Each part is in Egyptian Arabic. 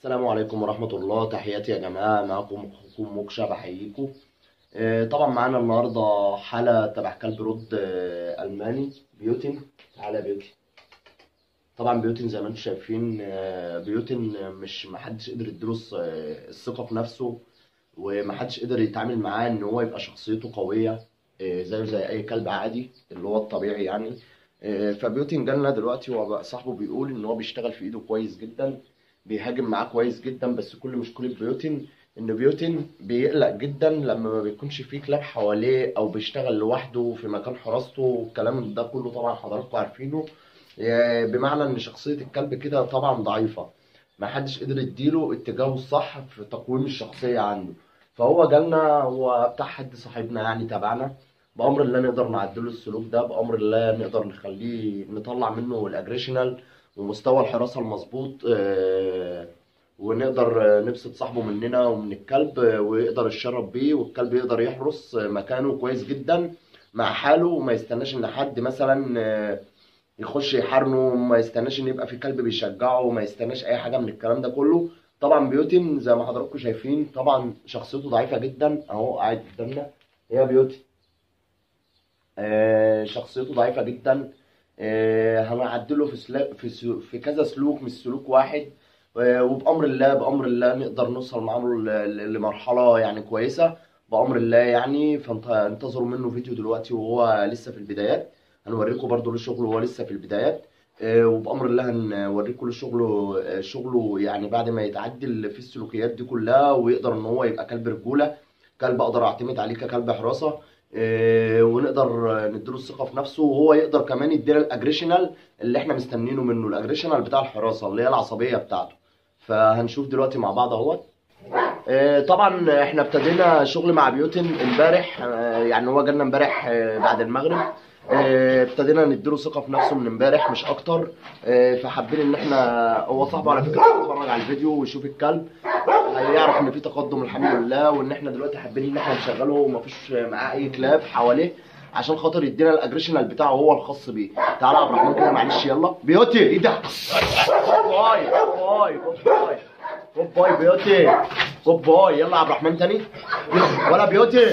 السلام عليكم ورحمة الله تحياتي يا جماعة معكم أخوكم موكشة بحييكم آه، طبعا معانا النهاردة حالة تبع كلب رد آه، ألماني بيوتن تعالى يا بيوتن طبعا بيوتن زي ما انتم شايفين آه، بيوتن آه، مش محدش قدر يديله الث- آه، الثقة في نفسه ومحدش قدر يتعامل معاه إن هو يبقى شخصيته قوية آه، زيه زي أي كلب عادي اللي هو الطبيعي يعني آه، فبيوتن جالنا دلوقتي وبقى صاحبه بيقول إن هو بيشتغل في إيده كويس جدا بيهاجم معاه كويس جدا بس كل مشكلة بيوتن إن بيوتن بيقلق جدا لما ما بيكونش فيه كلاب حواليه أو بيشتغل لوحده في مكان حراسته والكلام ده كله طبعا حضراتكم عارفينه آه، بمعنى إن شخصية الكلب كده طبعا ضعيفة ما حدش قدر يديله اتجاهه الصح في تقويم الشخصية عنده فهو جالنا هو بتاع حد صاحبنا يعني تبعنا بأمر الله نقدر نعدله السلوك ده بأمر الله نقدر نخليه نطلع منه الأجريشنال ومستوى الحراسة المظبوط آه، ونقدر آه، نبسط صاحبه مننا ومن الكلب آه، ويقدر يتشرب بيه والكلب يقدر يحرس آه، مكانه كويس جدا مع حاله وما يستناش ان حد مثلا آه، يخش يحارنه ما يستناش ان يبقى في كلب بيشجعه ما يستناش اي حاجه من الكلام ده كله طبعا بيوتن زي ما حضراتكم شايفين طبعا شخصيته ضعيفه جدا اهو قاعد قدامنا يا بيوتن آه، شخصيته ضعيفه جدا آه، هنعدله في سلا... في سلو... في كذا سلوك مش سلوك واحد آه، وبأمر الله بأمر الله نقدر نوصل معاه ل... ل- لمرحلة يعني كويسة بأمر الله يعني فانتظروا منه فيديو دلوقتي وهو لسه في البدايات هنوريكم برضو له شغله وهو لسه في البدايات آه، وبأمر الله هنوريكم له شغله آه، شغله يعني بعد ما يتعدل في السلوكيات دي كلها ويقدر ان هو يبقى كلب رجولة كلب اقدر اعتمد عليه ككلب حراسة آه، ونقدر نديله الثقة في نفسه وهو يقدر كمان يدينا الاجريشنال اللي احنا مستنيينه منه الاجريشنال بتاع الحراسة اللي هي العصبية بتاعته فهنشوف دلوقتي مع بعض اهوت آه، طبعا احنا ابتدينا شغل مع بيوتن امبارح آه، يعني هو جالنا امبارح آه، بعد المغرب آه، ابتدينا نديله ثقة في نفسه من امبارح مش اكتر آه، فحابين ان احنا هو صاحبه على فكرة يتفرج على الفيديو ويشوف الكلب هيعرف ان في تقدم الحمد لله وان احنا دلوقتي حابين ان احنا نشغله ومفيش معاه اي كلاب حواليه عشان خاطر يدينا الاجريشنال بتاعه هو الخاص بيه تعالى يا عبد الرحمن كده معلش يلا بيوتي ايه ده باي باي باي جود باي بيوتي جود باي يلا يا عبد الرحمن تاني ولا بيوتي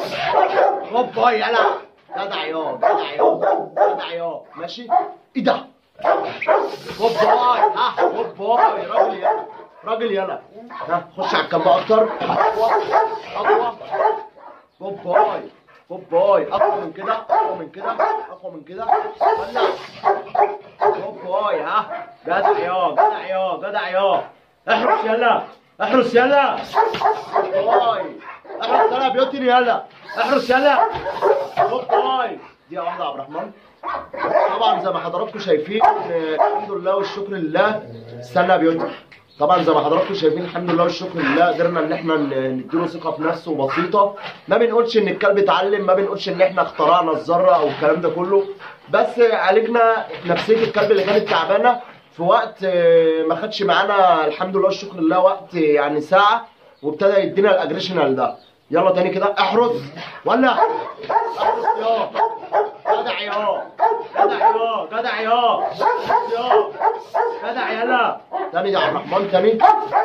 جود باي يلا جدع يا جدع يا جدع يا ماشي ايه ده جود باي ها جود باي راجل يلا راجل يلا ها خش على الكلب اكتر اقوى اقوى جود باي جود باي اقوى من كده اقوى من كده اقوى من كده ولع جود باي ها جدع يا جدع يا جدع يا احرس يلا احرس يلا جود باي احرس يلا يا بيوتي يلا احرس يلا جود باي دي واحده يا عبد الرحمن طبعا زي ما حضراتكم شايفين آه، الحمد لله والشكر لله استنى يا بيوتي طبعا زي ما حضراتكم شايفين الحمد لله والشكر لله قدرنا ان احنا ن- نديله ثقه في نفسه بسيطه ما بنقولش ان الكلب اتعلم ما بنقولش ان احنا اخترعنا الذره او الكلام ده كله بس عالجنا نفسيه الكلب اللي كانت تعبانه في وقت آه، ما خدش معانا الحمد لله والشكر لله وقت يعني ساعه وابتدى يدينا الاجريشنال ده يلا تاني كده احرس ولا احرس يا جدع يا جدع يا جدع يا يا جدع يلا تاني يا عبد الرحمن تاني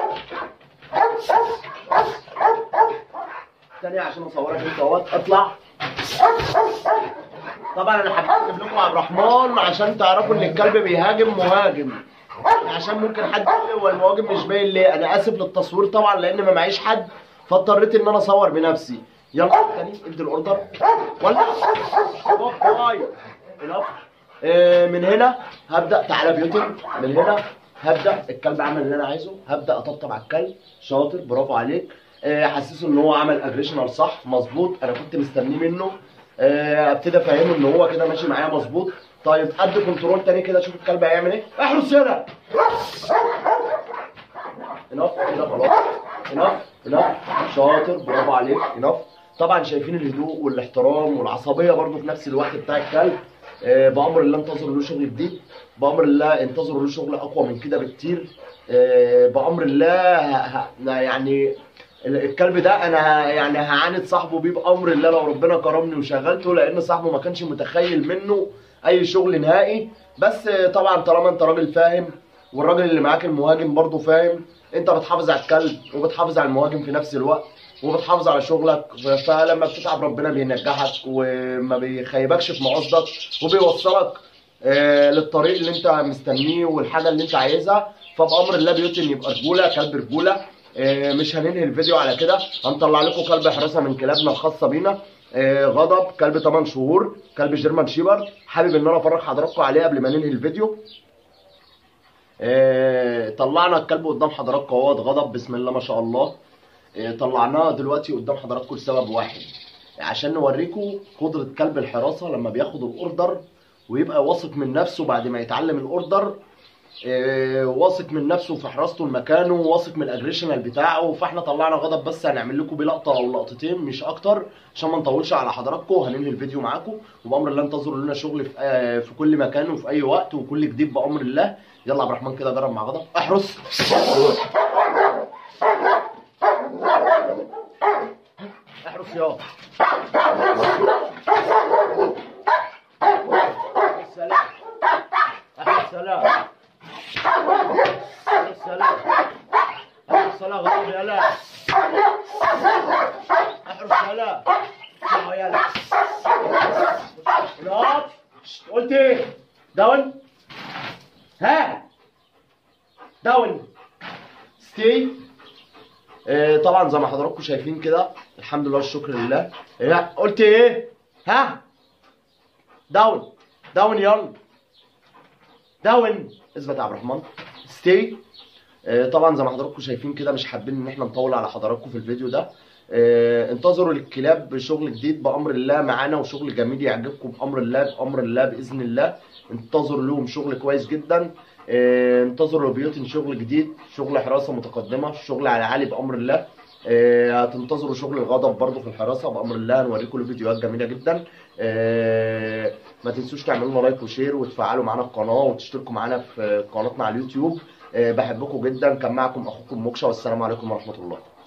تاني عشان اصورك انت اهوت اطلع طبعا انا حبيت اجيب لكم عبد الرحمن عشان تعرفوا ان الكلب بيهاجم مهاجم عشان ممكن حد يقول لي هو المهاجم مش باين ليه انا اسف للتصوير طبعا لان ما معيش حد فاضطريت ان انا اصور بنفسي يلا تاني ادي الاوردر ولا هوب باي enough. آه، من هنا هبدا تعالى بيوتن من هنا هبدا الكلب عمل اللي انا عايزه هبدا اطبطب على الكلب شاطر برافو عليك آه، حسسه ان هو عمل اجريشنال صح مظبوط انا كنت مستنيه منه آه، ابتدي افهمه ان هو كده ماشي معايا مظبوط طيب قد كنترول تاني كده شوف الكلب هيعمل ايه احرس يلا انف كده خلاص انف انف شاطر برافو عليك انف طبعا شايفين الهدوء والاحترام والعصبيه برضو في نفس الوقت بتاع الكلب آه، بامر الله انتظروا له شغل جديد بامر الله انتظروا له شغل اقوى من كده بكتير آه، بامر الله ه- ه- يعني الكلب ده انا ه- يعني هعاند صاحبه بيه بامر الله لو ربنا كرمني وشغلته لان صاحبه ما كانش متخيل منه اي شغل نهائي بس آه، طبعا طالما انت راجل فاهم والراجل اللي معاك المهاجم برضه فاهم انت بتحافظ على الكلب وبتحافظ على المهاجم في نفس الوقت وبتحافظ على شغلك فلما بتتعب ربنا بينجحك وما بيخيبكش في مقصدك وبيوصلك آه، للطريق اللي انت مستنيه والحاجه اللي انت عايزها فبامر الله بيوتن يبقى رجوله كلب رجوله آه، مش هننهي الفيديو على كده هنطلع لكم كلب حراسه من كلابنا الخاصه بينا آه، غضب كلب 8 شهور كلب جيرمان شيبرد حابب ان انا افرج حضراتكم عليه قبل ما ننهي الفيديو آه، طلعنا الكلب قدام حضراتكم اهوت غضب بسم الله ما شاء الله آه، طلعناه دلوقتي قدام حضراتكم لسبب واحد عشان نوريكم قدرة كلب الحراسة لما بياخد الاوردر ويبقى واثق من نفسه بعد ما يتعلم الاوردر آه، واثق من نفسه في حراسته لمكانه واثق من الاجريشنال بتاعه فاحنا طلعنا غضب بس هنعمل لكم بيه لقطه او لقطتين مش اكتر عشان ما نطولش على حضراتكم هننهي الفيديو معاكم وبامر الله انتظروا لنا شغل في, آه، في كل مكان وفي اي وقت وكل جديد بامر الله يلا عبد الرحمن كده جرب مع غضب احرس احرس يا سلام احرس سلام احرس سلام احرس سلام غضب يا لا احرس سلام اسمعوا يا لا غضب شت، قلت ايه داون ها داون ستي آه، طبعا زي ما حضراتكم شايفين كده الحمد لله والشكر لله إيه، قلت ايه ها داون داون يلا داون اثبت يا عبد الرحمن ستي طبعا زي ما حضراتكم شايفين كده مش حابين ان احنا نطول على حضراتكم في الفيديو ده آه، انتظروا للكلاب بشغل جديد بامر الله معانا وشغل جميل يعجبكم بامر الله بامر الله باذن الله انتظروا لهم شغل كويس جدا آه، انتظروا لبيوتن شغل جديد شغل حراسه متقدمه شغل على عالي بامر الله آه، هتنتظروا شغل الغضب برضو في الحراسه بامر الله هنوريكم له فيديوهات جميله جدا آه، ما تنسوش تعملوا لنا لايك وشير وتفعلوا معانا القناه وتشتركوا معانا في قناتنا على اليوتيوب آه، بحبكم جدا كان معكم اخوكم موكشا والسلام عليكم ورحمه الله